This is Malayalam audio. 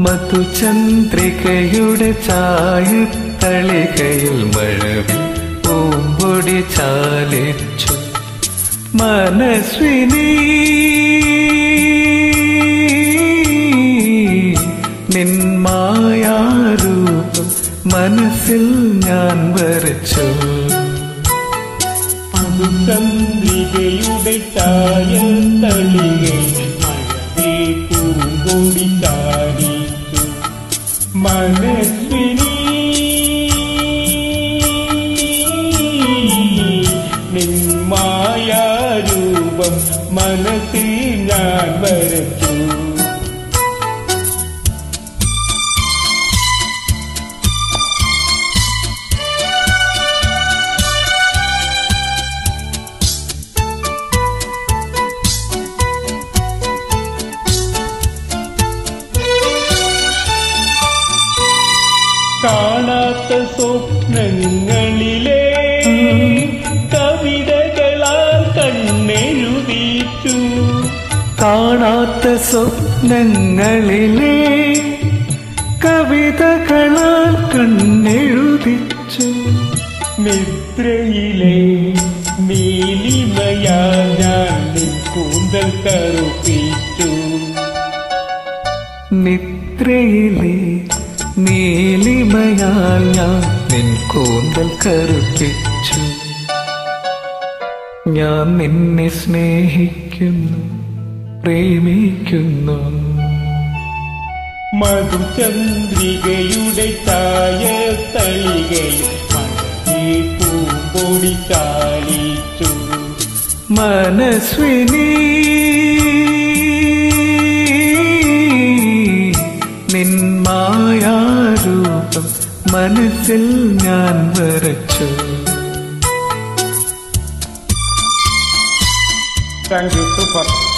മധുചന്ദ്രികയുടെ ചായത്തളികയിൽ മഴവിൽ പൂമ്പൊടി ചാലിച്ചു മനസ്വിനി നിന്മായാരൂപം മനസ്സിൽ ഞാൻ വരച്ചു ചന്ദ്രികയുടെ ചായൽ തളികയിൽ മഴവേ പൂങ്കൊടി ചാരിച്ചു മനസ്വിനി നിന്മായാരൂപം മനസ്സിൽ ഞാൻ വരച്ചു കാണാത്ത സ്വപ്നങ്ങളിലെ കവിതകളാൽ കണ്ണെഴുതിച്ചു കാണാത്ത സ്വപ്നങ്ങളിലെ കവിതകളാൽ കണ്ണെഴുതിച്ചു നിദ്രയിലെ നീലിമയാ ഞാൻ നിൻ കൂന്തൽ കറുപ്പിച്ചു നിദ്രയിലെ നീലിമയാൽ ഞാൻ നിൻ കൂന്തൽ കറുപ്പിച്ചു ഞാൻ നിന്നെ സ്നേഹിക്കുന്നു പ്രേമിക്കുന്നു മധുചന്ദ്രികയുടെ ചായ തളികയിൽ മഴവേ പൂമ്പൊടി ചാലിച്ചു മനസ്വിനി നിന്മായാരൂപം മനസ്സിൽ ഞാൻ വരച്ചു താങ്ക് യു സൂപ്പർ